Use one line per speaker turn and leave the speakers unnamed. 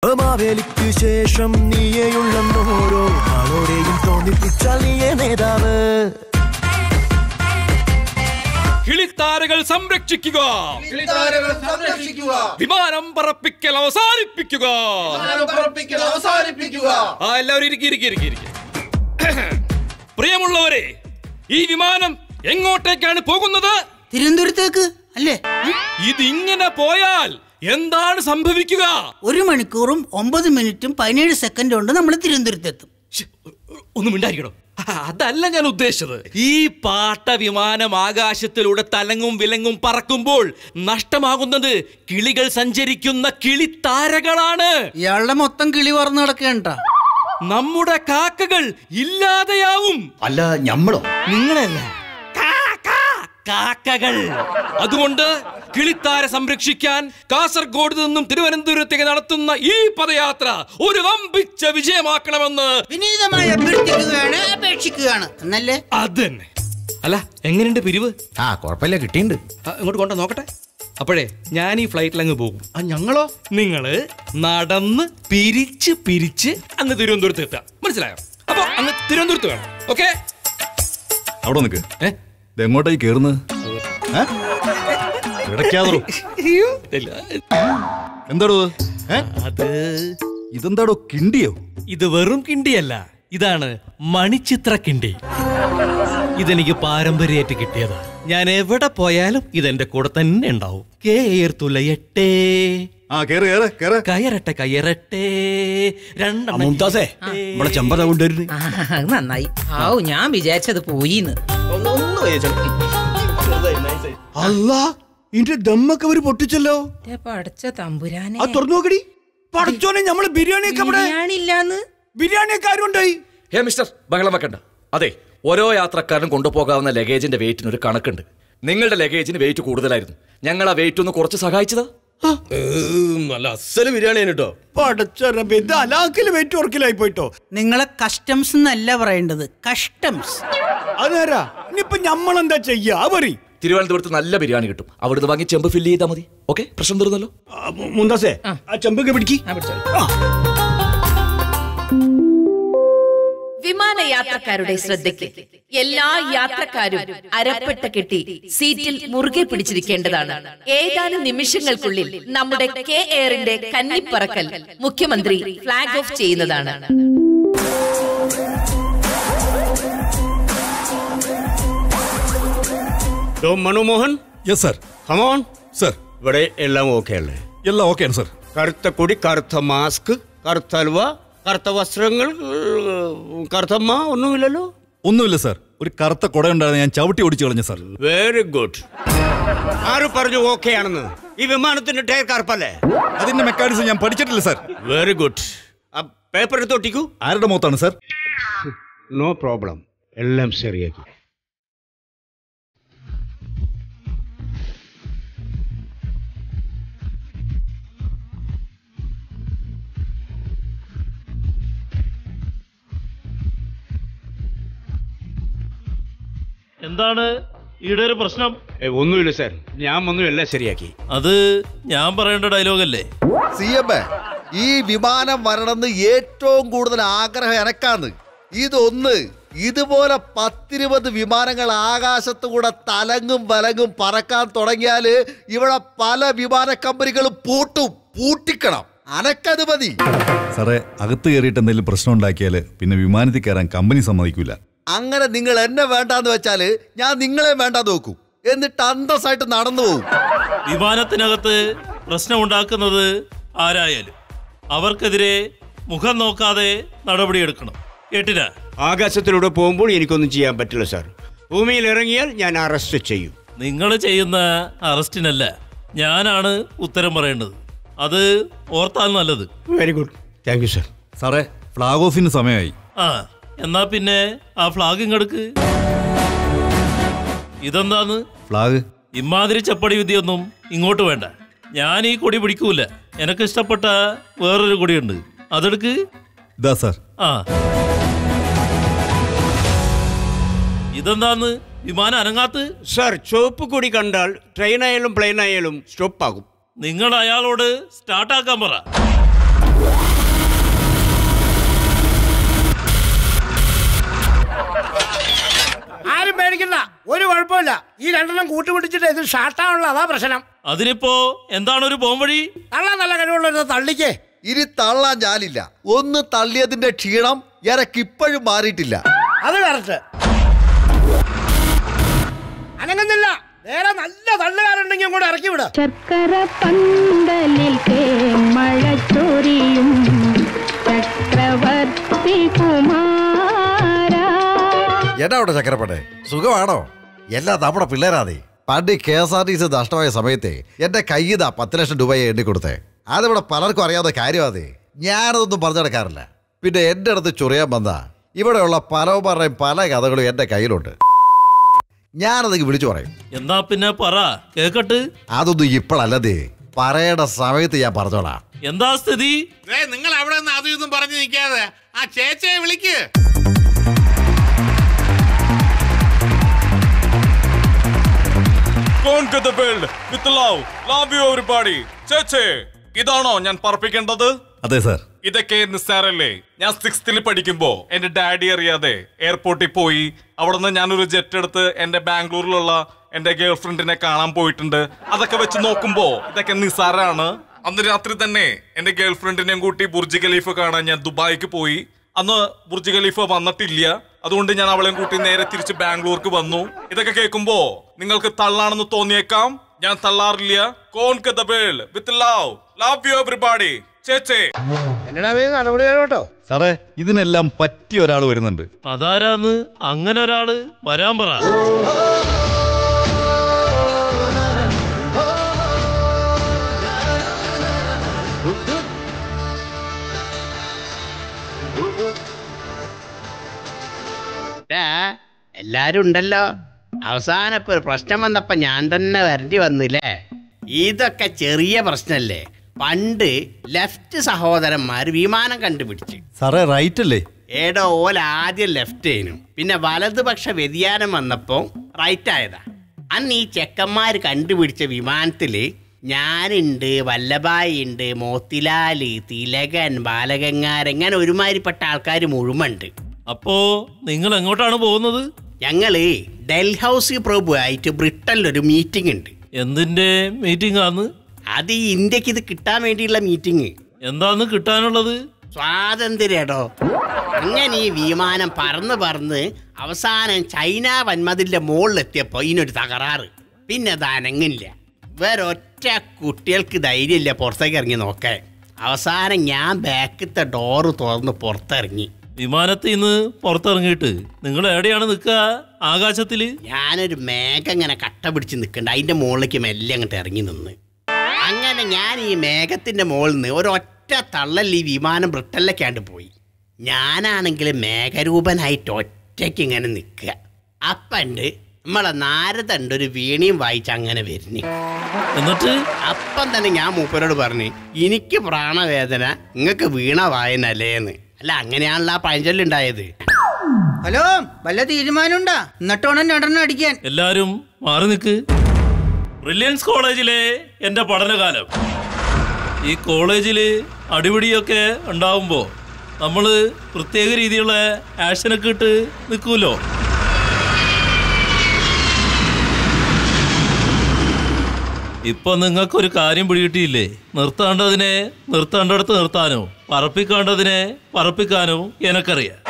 മാവേലിക്ക് ശേഷം നീയെയുള്ളോരോ ആളോടെയും തോന്നിപ്പിച്ചാൽ നീയേ നേതാവ്
കിളിത്താരകൾ സംരക്ഷിക്കുക
കിളിത്താരകൾ സംരക്ഷിക്കുക
വിമാനം പറപ്പിക്കൽ അവസാനിപ്പിക്കുക
വിമാനം പറപ്പിക്കൽ അവസാനിപ്പിക്കുക
ആ എല്ലാവരും ഇരിക്കി ഇരിക്കി ഇരിക്കി ഇരിക്കി പ്രിയമുള്ളവരെ ഈ വിമാനം എങ്ങോട്ടേക്കാണ് പോകുന്നത്
തിരുവനന്തപുരത്തേക്ക് അല്ലേ
ഇതിങ്ങനെ പോയാൽ എന്താണ് സംഭവിക്കുക
ഒരു മണിക്കൂറും ഒമ്പത് മിനിറ്റും പതിനേഴ് സെക്കൻഡും കൊണ്ട് നമ്മൾ തിരുവനന്തപുരത്തെത്തും
ശ്ശെ, ഒന്നും മിണ്ടായിരിക്കണോ ആ, അതല്ല ഞാൻ ഉദ്ദേശിച്ചത് ഈ പാട്ട വിമാനം ആകാശത്തിലൂടെ തലങ്ങും വിലങ്ങും പറക്കുമ്പോൾ നഷ്ടമാകുന്നത് കിളികൾ സഞ്ചരിക്കുന്ന കിളിത്താരകളാണ്
ഇയാളുടെ മൊത്തം കിളി പറന്ന് നടക്കേണ്ട
നമ്മുടെ കാക്കകൾ ഇല്ലാതെയാവും
അല്ല ഞമ്മളോ
നിങ്ങളല്ല കാ, കാ, കാക്കകൾ അതുകൊണ്ട് കിളിത്താര സംരക്ഷിക്കാൻ കാസർഗോഡ് നിന്നും തിരുവനന്തപുരത്തേക്ക് നടത്തുന്ന ഈ പദയാത്ര ഒരു വമ്പിച്ച വിജയമാക്കണമെന്ന്
വിനീതമായി അഭ്യർത്ഥിക്കുകയാണ് അപേക്ഷിക്കുകയാണ് എന്നല്ലേ
അത് തന്നെ അല്ല എങ്ങനെയുണ്ട് പിരിവ്
ആ കുഴപ്പമില്ല കിട്ടിയിട്ടുണ്ട്
ആ, ഇങ്ങോട്ട് കൊണ്ട നോക്കട്ടെ അപ്പോഴേ ഞാൻ ഈ ഫ്ലൈറ്റിൽ അങ്ങ് പോകും
ആ ഞങ്ങളോ
നിങ്ങള് നടന്ന് പിരിച്ച് പിരിച്ച് അങ്ങ് തിരുവനന്തപുരത്ത് എത്താം മനസ്സിലായോ അപ്പൊ അങ്ങ് തിരുവനന്തപുരത്ത് വേണം ഓക്കെ
അവിടെ നിൽക്ക്
ഏ
ഇത് എങ്ങോട്ടായി കേറുന്നത് ഇടയ്ക്കാതോ
ഇല്ല.
എന്താടോ ഇത്? ഏ?
അത്
ഇതെന്താടോ കിണ്ടിയോ
ഇത് വെറും കിണ്ടിയല്ല ഇതാണ് മണിച്ചിത്ര കിണ്ടി ഇതെനിക്ക് പാരമ്പര്യമായിട്ട് കിട്ടിയതാ ഞാൻ എവിടെ പോയാലും ഇതെന്റെ കൂടെ തന്നെ ഉണ്ടാവും കേർത്തുലയട്ടെ
ആ കേറ് കേറ് കേറ്
കയറട്ടെ കയറട്ടെ രണ്ടെണ്ണം
മുംതാസേ നമ്മളെ ചെമ്പത കൊണ്ടുവരുന്നു
ആ, അത് നന്നായി ആവു ഞാൻ വിചാരിച്ചത് പോയിന്ന്
അല്ല ഇതിന്റെ ദമ്മൊക്കെ അവര് പൊട്ടിച്ചല്ലോ
ദേ പടച്ച തമ്പുരാനെ
ആ തുറന്നു നോക്കടി പടച്ചോനെ നമ്മള് ബിരിയാണി ഒക്കെ അവിടെ
ബിരിയാണി ഇല്ലാന്ന്
ബിരിയാണി ഒക്കെ ആരും ഉണ്ടായി
ഹേ മിസ്റ്റർ ബഹളം വെക്കണ്ട അതെ ഓരോ യാത്രക്കാരനും കൊണ്ടുപോകാവുന്ന ലഗേജിന്റെ വെയിറ്റിന് ഒരു കണക്കുണ്ട് നിങ്ങളുടെ ലഗേജിന് വെയിറ്റ് കൂടുതലായിരുന്നു ഞങ്ങൾ ആ വെയിറ്റ് ഒന്ന് കുറച്ച് സഹായിച്ചതാ
നല്ല അസല് ബിരിയാണി കേട്ടോ പടച്ചോനെ ഇത് അലാക്കില് വെയിറ്റ് ഉറക്കിലായി പോയിട്ടോ
നിങ്ങളെ കസ്റ്റംസ് എന്നല്ല പറയേണ്ടത് കസ്റ്റംസ്
അതാരാ ഇനിയിപ്പൊ ഞമ്മളെന്താ ചെയ്യാ പറ
തിരുവനന്തപുരത്ത് നല്ല ബിരിയാണി കിട്ടും അവിടുന്ന് വാങ്ങി ചെമ്പ് ഫില്ല് ചെയ്താൽ മതി ഓക്കെ പ്രശ്നം തീർന്നല്ലോ
മുന്താസേ ആ ചെമ്പൊക്കെ പിടിക്കി
ആ, പിടിച്ചോളൂ.
വിമാനയാത്രക്കാരുടെ ശ്രദ്ധയ്ക്ക് എല്ലാ യാത്രക്കാരും അരപ്പെട്ട കെട്ടി സീറ്റിൽ മുറുകെ പിടിച്ചിരിക്കേണ്ടതാണ് ഏതാനും നിമിഷങ്ങൾക്കുള്ളിൽ നമ്മുടെ കെ എയറിന്റെ കന്നിപ്പറക്കൽ മുഖ്യമന്ത്രി ഫ്ളാഗ് ഓഫ് ചെയ്യുന്നതാണ്
Dr Manumohan
yes sir
come on
sir
ഇവിടെ എല്ലാം ഓക്കെ അല്ലേ
എല്ലാം ഓക്കെയാണ് സർ
കറുത്ത കൊടി കറുത്ത മാസ്ക് കറുത്ത ഹൽവ കറുത്ത വസ്ത്രങ്ങൾ ഏർ, കറുത്തമ്മ ഒന്നുമില്ലല്ലോ
ഒന്നുമില്ല സർ ഒരു കറുത്ത കുടയുണ്ടായിരുന്നു ഞാൻ ചവിട്ടി ഓടിച്ചു കളഞ്ഞു സർ
വെരി ഗുഡ് ആര് പറഞ്ഞു ഓക്കെ ആണെന്ന് ഈ വിമാനത്തിന്റെ ടയർ കറുപ്പല്ലേ
അതിന്റെ മെക്കാനിസം ഞാൻ പഠിച്ചിട്ടില്ല സർ
വെരി ഗുഡ് ആ പേപ്പർ എടുത്ത് ഒട്ടിക്കൂ
ആരുടെ മുഖത്താണ് സർ
നോ പ്രോബ്ലം എല്ലാം ശരിയാക്കി
എന്താണ് ഈടെ ഒരു പ്രശ്നം
ഏ, ഒന്നുമില്ല സാർ ഞാൻ വന്നു എല്ലാം ശരിയാക്കി
അത് ഞാൻ പറയേണ്ട ഡയലോഗല്ലേ
സി എം എ ഈ വിമാനം വരണമെന്ന് ഏറ്റവും കൂടുതൽ ആഗ്രഹം എനക്കാന്ന് ഇതൊന്ന് ഇതുപോലെ പത്തിരുപത് വിമാനങ്ങൾ ആകാശത്ത് കൂടെ തലങ്ങും വലങ്ങും പറക്കാൻ തുടങ്ങിയാല് ഇവിടെ പല വിമാന കമ്പനികളും പൂട്ടും പൂട്ടിക്കണം അനക്കത് മതി
സാറേ അകത്ത് കയറിയിട്ട് എന്തെങ്കിലും പ്രശ്നം ഉണ്ടാക്കിയാൽ പിന്നെ വിമാനത്തിൽ കയറാൻ കമ്പനി സമ്മതിക്കൂല
അങ്ങനെ നിങ്ങൾ എന്നെ വേണ്ടാന്ന് വെച്ചാല് ഞാൻ നിങ്ങളെ വേണ്ടാന്ന് നോക്കൂ എന്നിട്ട് അന്തസ്സായിട്ട് നടന്നു പോകും
വിമാനത്തിനകത്ത് പ്രശ്നം ഉണ്ടാക്കുന്നത് ആരായാലും അവർക്കെതിരെ മുഖം നോക്കാതെ നടപടിയെടുക്കണം കേട്ടില്ല
ആകാശത്തിലൂടെ പോകുമ്പോൾ എനിക്കൊന്നും ചെയ്യാൻ പറ്റില്ല സാർ ഭൂമിയിൽ ഇറങ്ങിയാൽ ഞാൻ അറസ്റ്റ് ചെയ്യും
നിങ്ങൾ ചെയ്യുന്ന അറസ്റ്റിനല്ല ഞാനാണ് ഉത്തരം പറയേണ്ടത് അത് ഓർത്താൽ നല്ലത്
very good thank you sir
സാറേ ഫ്ലാഗ് ഓഫിന് സമയമായി
ആ എന്നാ പിന്നെ ആ ഫ്ലാഗ് ഇങ്ങെടുക്ക് ഇതെന്താന്ന്
ഫ്ലാഗ്
ഇമാതിരി ചപ്പടി വിദ്യയൊന്നും ഇങ്ങോട്ട് വേണ്ട ഞാൻ ഈ കൊടി പിടിക്കൂല എനക്ക് ഇഷ്ടപ്പെട്ട വേറൊരു കൊടിയുണ്ട് അതെടുക്ക്
ഇതാ സാർ
ആ ഇതെന്താന്ന് വിമാനം അനങ്ങാത്ത്
സാർ ചുവപ്പ് കൊടി കണ്ടാൽ ട്രെയിൻ ആയാലും പ്ലെയിൻ ആയാലും സ്റ്റോപ്പ് ആകും
നിങ്ങൾ അയാളോട് സ്റ്റാർട്ടാക്കാൻ പറ
കുഴപ്പമില്ല ഈ രണ്ടെണ്ണം കൂട്ടുപിടിച്ചിട്ട് ഇത് ഷാർട്ടാണല്ലോ അതാ പ്രശ്നം
അതിനിപ്പോ എന്താണ് ഒരു പോംവഴി
തള്ളാൻ നല്ല കഴിവുള്ള തള്ളിക്കേ
ഇനി തള്ളാൻ ഞാനില്ല ഒന്ന് തള്ളിയതിന്റെ ക്ഷീണം എനക്കിപ്പോഴും മാറിയിട്ടില്ല
അത് കറക്റ്റ് അനങ്ങുന്നില്ല നേരെ നല്ല തള്ളുകാരുണ്ടെങ്കിൽ അങ്ങോട്ട് ഇറക്കി വിട
ചക്കര പന്തലിൽ മഴ ചൊരിയും ചക്രവർത്തി കുമാര
എന്നാ അവിടെ ചക്കരപ്പട്ടെ സുഖമാണോ എല്ലാം നമ്മുടെ പിള്ളേരാതെ പണ്ട് K S R T C നഷ്ടമായ സമയത്തെ എന്റെ കയ്യിതാ പത്ത് ലക്ഷം രൂപയെ എണ്ണി കൊടുത്തേ അതിവിടെ പലർക്കും അറിയാവുന്ന കാര്യമാതെ ഞാനതൊന്നും പറഞ്ഞു നടക്കാറില്ല പിന്നെ എൻ്റെ അടുത്ത് ചൊറിയാൻ വന്ന ഇവിടെയുള്ള പലവന്മാരുടെയും പല കഥകളും എൻ്റെ കയ്യിലുണ്ട് ഞാനത് വിളിച്ചു പറയും
എന്നാ പിന്നെ പറ കേക്കട്ട്
അതൊന്നും ഇപ്പോഴല്ലതേ പറയേണ്ട സമയത്ത് ഞാൻ പറഞ്ഞോളാം
എന്താ സ്ഥിതി
ദേ, നിങ്ങൾ അവിടെ നിന്ന് അതും ഇതും പറഞ്ഞു നിൽക്കാതെ ആ ചേച്ചിയെ വിളിക്ക്
with love love you everybody ചേച്ചേ ഇതാണോ ഞാൻ പറപ്പിക്കേണ്ടത്
അതെ സാർ
ഇതൊക്കെ നിസ്സാരല്ലേ ഞാൻ സിക്സ്ത്തിൽ പഠിക്കുമ്പോ എന്റെ ഡാഡി അറിയാതെ എയർപോർട്ടിൽ പോയി അവിടെ നിന്ന് ഞാനൊരു ജെറ്റ് എടുത്ത് എന്റെ ബാംഗ്ലൂരിലുള്ള എന്റെ ഗേൾ ഫ്രണ്ടിനെ കാണാൻ പോയിട്ടുണ്ട് അതൊക്കെ വെച്ച് നോക്കുമ്പോ ഇതൊക്കെ നിസ്സാരാണ് അന്ന് രാത്രി തന്നെ എന്റെ ഗേൾ ഫ്രണ്ടിനെയും കൂട്ടി ബുർജ് ഖലീഫ കാണാൻ ഞാൻ ദുബായിക്ക് പോയി അന്ന് ബുർജ് ഖലീഫ വന്നിട്ടില്ല അതുകൊണ്ട് ഞാൻ അവളെയും കൂട്ടി നേരെ തിരിച്ച് ബാംഗ്ലൂർക്ക് വന്നു ഇതൊക്കെ കേൾക്കുമ്പോ നിങ്ങൾക്ക് തള്ളാണെന്ന് തോന്നിയേക്കാം ഞാൻ തള്ളാറില്ല കോൺ കഥബേൾ with love love you everybody ചേച്ചേ
എന്നടാ നടപടി കേട്ടോ
സാറേ ഇതിനെല്ലാം പറ്റിയ ഒരാൾ വരുന്നുണ്ട്
അതാരാന്ന് അങ്ങനെ ഒരാള് വരാൻ പറ
എല്ലാരും ഉണ്ടല്ലോ അവസാനം ഇപ്പൊ ഒരു പ്രശ്നം വന്നപ്പോ ഞാൻ തന്നെ വരേണ്ടി വന്നില്ലേ ഇതൊക്കെ ചെറിയ പ്രശ്നല്ലേ പണ്ട് ലെഫ്റ്റ് സഹോദരന്മാർ വിമാനം കണ്ടുപിടിച്ച്
സാറേ റൈറ്റ് അല്ലേ
ഏടോ ഓല ആദ്യം ലെഫ്റ്റ് ആയിരുന്നു പിന്നെ വലതുപക്ഷ വ്യതിയാനം വന്നപ്പോ റൈറ്റ് ആയതാ അന്ന് ഈ ചെക്കന്മാർ കണ്ടുപിടിച്ച വിമാനത്തില് ഞാനുണ്ട് വല്ലഭായി ഉണ്ട് മോത്തിലാല് തിലകൻ ബാലഗംഗാരൻ അങ്ങനെ ഒരുമാതിരിപ്പെട്ട ആൾക്കാർ മുഴുമുണ്ട്
അപ്പോ നിങ്ങൾ എങ്ങോട്ടാണ് പോകുന്നത്
ഞങ്ങള് ഡൽഹൌസി പ്രഭു ആയിട്ട് ബ്രിട്ടനിലൊരു മീറ്റിംഗ് ഉണ്ട്
എന്തിന്റെ മീറ്റിംഗ് ആന്ന്
അത് ഈ ഇന്ത്യക്ക് ഇത് കിട്ടാൻ വേണ്ടിയുള്ള മീറ്റിംഗ്
എന്താന്ന് കിട്ടാനുള്ളത്
സ്വാതന്ത്ര്യമോ അങ്ങനെ ഈ വിമാനം പറന്ന് പറന്ന് അവസാനം ചൈന വന്മതിന്റെ മുകളിലെത്തിയപ്പോ ഇതിനൊരു തകരാറ് പിന്നെ അത് അനങ്ങില്ല വേറൊറ്റ കുട്ടികൾക്ക് ധൈര്യമില്ല പുറത്തേക്ക് ഇറങ്ങി നോക്കാൻ അവസാനം ഞാൻ ബാക്കത്തെ ഡോറ് തുറന്ന് പുറത്തിറങ്ങി
വിമാനത്തിൽ നിന്ന് പുറത്തിറങ്ങിയിട്ട് നിങ്ങൾ എവിടെയാണ് നിൽക്കുക ആകാശത്തില്
ഞാനൊരു മേഘം ഇങ്ങനെ കട്ട പിടിച്ച് നിൽക്കണ്ട അതിന്റെ മുകളിലേക്ക് മെല്ലെ അങ്ങോട്ട് ഇറങ്ങി നിന്ന് അങ്ങനെ ഞാൻ ഈ മേഘത്തിന്റെ മുകളിൽ നിന്ന് ഒരൊറ്റ തള്ളൽ ഈ വിമാനം ബ്രിട്ടനിലേക്കാണ്ട് പോയി ഞാനാണെങ്കിൽ മേഘരൂപനായിട്ട് ഒറ്റയ്ക്ക് ഇങ്ങനെ നിൽക്കുക അപ്പണ്ട് നമ്മളെ നാരദണ്ട് ഒരു വീണിയും വായിച്ച് അങ്ങനെ വരുന്നു
എന്നിട്ട്
അപ്പം തന്നെ ഞാൻ മൂപ്പരോട് പറഞ്ഞു എനിക്ക് പ്രാണവേദന നിങ്ങൾക്ക് വീണ വായനല്ലേന്ന് അല്ല അങ്ങനെയാണല്ലോ ആ പഴഞ്ചൊല്ലുണ്ടായത്
ഹലോ വല്ല തീരുമാനമുണ്ടാ എന്നിട്ടോണം രണ്ടെണ്ണം അടിക്കാൻ
എല്ലാരും മാറി നിൽക്ക് ബ്രില്യൻസ് കോളേജിലെ എൻ്റെ പഠനകാലം ഈ കോളേജിൽ അടിപിടിയൊക്കെ ഉണ്ടാവുമ്പോൾ നമ്മൾ പ്രത്യേക രീതിയിലുള്ള ആക്ഷനൊക്കെ ഇട്ട് നിൽക്കുമല്ലോ ഇപ്പൊ നിങ്ങൾക്കൊരു കാര്യം പിടികിട്ടിയില്ലേ നിർത്തേണ്ടതിനെ നിർത്തേണ്ടടുത്ത് നിർത്താനോ പറപ്പിക്കേണ്ടതിനെ പറപ്പിക്കാനോ എനക്കറിയാം